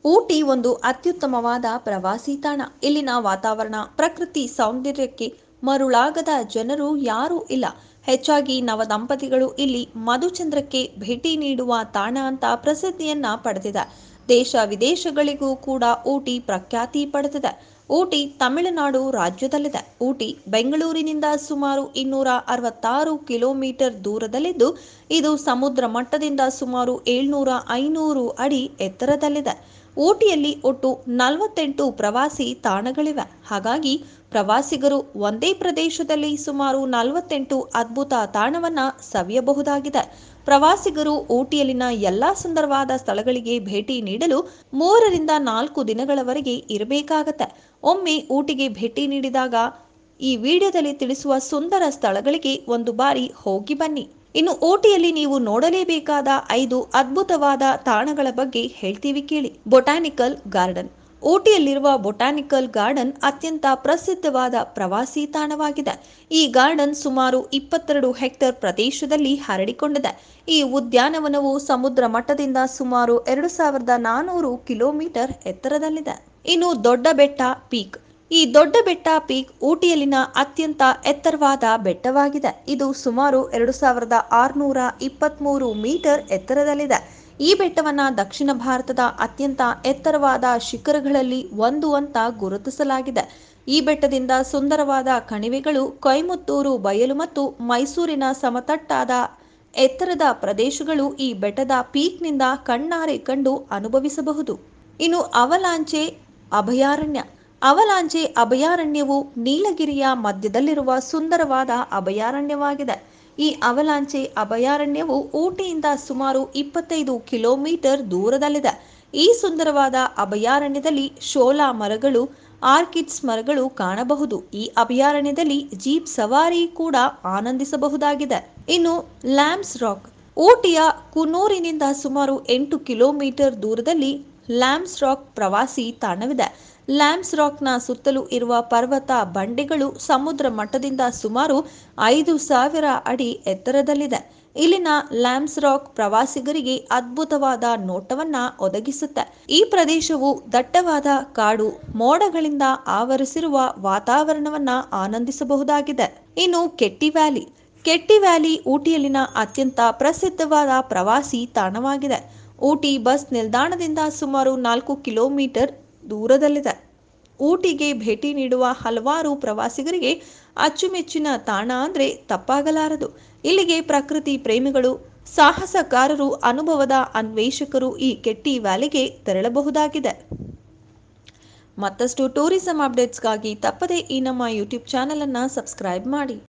ಊಟಿ ಒಂದು ಅತ್ಯುತ್ತಮವಾದ ಪ್ರವಾಸಿ ತಾಣ ಇಲ್ಲಿನ ವಾತಾವರಣ ಪ್ರಕೃತಿ ಸೌಂದರ್ಯಕ್ಕೆ ಮರುಳಾಗದ ಜನರು ಯಾರೂ ಇಲ್ಲ ಹೆಚ್ಚಾಗಿ ನವದಂಪತಿಗಳು ಇಲ್ಲಿ ಮಧುಚಂದ್ರಕ್ಕೆ ಭೇಟಿ ನೀಡುವ ತಾಣ ಅಂತ ಪ್ರಸಿದ್ಧಿಯನ್ನ ಪಡೆದಿದೆ ದೇಶ ವಿದೇಶಗಳಿಗೂ ಕೂಡ ಊಟಿ ಪ್ರಖ್ಯಾತಿ ಪಡೆದಿದೆ ಊಟಿ ತಮಿಳುನಾಡು ರಾಜ್ಯದಲ್ಲಿದೆ ಊಟಿ ಬೆಂಗಳೂರಿನಿಂದ ಸುಮಾರು ಇನ್ನೂರ ಅರವತ್ತಾರು ಕಿಲೋಮೀಟರ್ ದೂರದಲ್ಲಿದ್ದು ಇದು ಸಮುದ್ರ ಮಟ್ಟದಿಂದ ಸುಮಾರು ಏಳ್ನೂರ ಐನೂರು ಅಡಿ ಎತ್ತರದಲ್ಲಿದೆ ಊಟಿಯಲ್ಲಿ ಒಟ್ಟು ನಲವತ್ತೆಂಟು ಪ್ರವಾಸಿ ತಾಣಗಳಿವೆ ಹಾಗಾಗಿ ಪ್ರವಾಸಿಗರು ಒಂದೇ ಪ್ರದೇಶದಲ್ಲಿ ಸುಮಾರು ನಲವತ್ತೆಂಟು ಅದ್ಭುತ ತಾಣವನ್ನ ಸವಿಯಬಹುದಾಗಿದೆ ಪ್ರವಾಸಿಗರು ಊಟಿಯಲ್ಲಿನ ಎಲ್ಲಾ ಸುಂದರವಾದ ಸ್ಥಳಗಳಿಗೆ ಭೇಟಿ ನೀಡಲು ಮೂರರಿಂದ ನಾಲ್ಕು ದಿನಗಳವರೆಗೆ ಇರಬೇಕಾಗತ್ತೆ ಒಮ್ಮೆ ಊಟಿಗೆ ಭೇಟಿ ನೀಡಿದಾಗ ಈ ವಿಡಿಯೋದಲ್ಲಿ ತಿಳಿಸುವ ಸುಂದರ ಸ್ಥಳಗಳಿಗೆ ಒಂದು ಬಾರಿ ಹೋಗಿ ಬನ್ನಿ ಇನ್ನು ಊಟಿಯಲ್ಲಿ ನೀವು ನೋಡಲೇಬೇಕಾದ ಐದು ಅದ್ಭುತವಾದ ತಾಣಗಳ ಬಗ್ಗೆ ಹೇಳ್ತೀವಿ ಕೇಳಿ ಬೊಟಾನಿಕಲ್ ಗಾರ್ಡನ್ ಊಟಿಯಲ್ಲಿರುವ ಬೊಟಾನಿಕಲ್ ಗಾರ್ಡನ್ ಅತ್ಯಂತ ಪ್ರಸಿದ್ಧವಾದ ಪ್ರವಾಸಿ ತಾಣವಾಗಿದೆ ಈ ಗಾರ್ಡನ್ ಸುಮಾರು ಇಪ್ಪತ್ತೆರಡು ಹೆಕ್ಟೇರ್ ಪ್ರದೇಶದಲ್ಲಿ ಹರಡಿಕೊಂಡಿದೆ ಈ ಉದ್ಯಾನವನವು ಸಮುದ್ರ ಮಟ್ಟದಿಂದ ಸುಮಾರು ಎರಡು ಸಾವಿರದ ನಾನೂರು ಕಿಲೋಮೀಟರ್ ಎತ್ತರದಲ್ಲಿದೆ ಇನ್ನು ದೊಡ್ಡ ಬೆಟ್ಟ ಪೀಕ್ ಈ ದೊಡ್ಡ ಬೆಟ್ಟ ಪೀಕ್ ಊಟಿಯಲ್ಲಿನ ಅತ್ಯಂತ ಎತ್ತರವಾದ ಬೆಟ್ಟವಾಗಿದೆ ಇದು ಸುಮಾರು ಎರಡು ಸಾವಿರದ ಆರುನೂರ ಇಪ್ಪತ್ತ್ಮೂರು ಮೀಟರ್ ಎತ್ತರದಲ್ಲಿದೆ ಈ ಬೆಟ್ಟವನ್ನ ದಕ್ಷಿಣ ಭಾರತದ ಅತ್ಯಂತ ಎತ್ತರವಾದ ಶಿಖರಗಳಲ್ಲಿ ಒಂದು ಅಂತ ಗುರುತಿಸಲಾಗಿದೆ ಈ ಬೆಟ್ಟದಿಂದ ಸುಂದರವಾದ ಕಣಿವೆಗಳು ಕೊಯಮತ್ತೂರು ಬಯಲು ಮತ್ತು ಮೈಸೂರಿನ ಸಮತಟ್ಟಾದ ಎತ್ತರದ ಪ್ರದೇಶಗಳು ಈ ಬೆಟ್ಟದ ಪೀಕ್ನಿಂದ ಕಣ್ಣಾರೆ ಕಂಡು ಅನುಭವಿಸಬಹುದು ಇನ್ನು ಅವಲಾಂಚೆ ಅಭಯಾರಣ್ಯ ಅವಲಾಂಚೆ ಅಭಯಾರಣ್ಯವು ನೀಲಗಿರಿಯ ಮಧ್ಯದಲ್ಲಿರುವ ಸುಂದರವಾದ ಅಭಯಾರಣ್ಯವಾಗಿದೆ ಈ ಅವಲಾಂಚೆ ಅಭಯಾರಣ್ಯವು ಊಟಿಯಿಂದ ಸುಮಾರು ಇಪ್ಪತ್ತೈದು ಕಿಲೋಮೀಟರ್ ದೂರದಲ್ಲಿದೆ ಈ ಸುಂದರವಾದ ಅಭಯಾರಣ್ಯದಲ್ಲಿ ಶೋಲಾ ಮರಗಳು ಆರ್ಕಿಡ್ಸ್ ಮರಗಳು ಕಾಣಬಹುದು ಈ ಅಭಯಾರಣ್ಯದಲ್ಲಿ ಜೀಪ್ ಸವಾರಿ ಕೂಡ ಆನಂದಿಸಬಹುದಾಗಿದೆ ಇನ್ನು ಲ್ಯಾಂಬ್ಸ್ ರಾಕ್ ಊಟಿಯ ಕುನ್ನೂರಿನಿಂದ ಸುಮಾರು ಎಂಟು ಕಿಲೋಮೀಟರ್ ದೂರದಲ್ಲಿ ಲ್ಯಾಂಬ್ಸ್ ರಾಕ್ ಪ್ರವಾಸಿ ತಾಣವಿದೆ ಲ್ಯಾಂಬ್ಸ್ ರಾಕ್ನ ಸುತ್ತಲೂ ಇರುವ ಪರ್ವತ ಬಂಡೆಗಳು ಸಮುದ್ರ ಮಟ್ಟದಿಂದ ಸುಮಾರು ಐದು ಸಾವಿರ ಅಡಿ ಎತ್ತರದಲ್ಲಿದೆ ಇಲ್ಲಿನ ಲ್ಯಾಂಬ್ಸ್ ರಾಕ್ ಪ್ರವಾಸಿಗರಿಗೆ ಅದ್ಭುತವಾದ ನೋಟವನ್ನ ಒದಗಿಸುತ್ತೆ ಈ ಪ್ರದೇಶವು ದಟ್ಟವಾದ ಕಾಡು ಮೋಡಗಳಿಂದ ಆವರಿಸಿರುವ ವಾತಾವರಣವನ್ನ ಆನಂದಿಸಬಹುದಾಗಿದೆ ಇನ್ನು ಕೆಟ್ಟಿ ವ್ಯಾಲಿ ಕೆಟ್ಟಿ ವ್ಯಾಲಿ ಊಟಿಯಲ್ಲಿನ ಅತ್ಯಂತ ಪ್ರಸಿದ್ಧವಾದ ಪ್ರವಾಸಿ ತಾಣವಾಗಿದೆ ಊಟಿ ಬಸ್ ನಿಲ್ದಾಣದಿಂದ ಸುಮಾರು ನಾಲ್ಕು ಕಿಲೋಮೀಟರ್ ದೂರದಲ್ಲಿದೆ ಊಟಿಗೆ ಭೇಟಿ ನೀಡುವ ಹಲವಾರು ಪ್ರವಾಸಿಗರಿಗೆ ಅಚ್ಚುಮೆಚ್ಚಿನ ತಾಣ ಅಂದ್ರೆ ತಪ್ಪಾಗಲಾರದು ಇಲ್ಲಿಗೆ ಪ್ರಕೃತಿ ಪ್ರೇಮಿಗಳು ಸಾಹಸಕಾರರು ಅನುಭವದ ಅನ್ವೇಷಕರು ಈ ಕೆಟ್ಟಿ ವ್ಯಾಲಿಗೆ ತೆರಳಬಹುದಾಗಿದೆ ಮತ್ತಷ್ಟು ಟೂರಿಸಂ ಅಪ್ಡೇಟ್ಸ್ಗಾಗಿ ತಪ್ಪದೇ ಈ ನಮ್ಮ ಯೂಟ್ಯೂಬ್ ಚಾನಲ್ ಅನ್ನ ಸಬ್ಸ್ಕ್ರೈಬ್ ಮಾಡಿ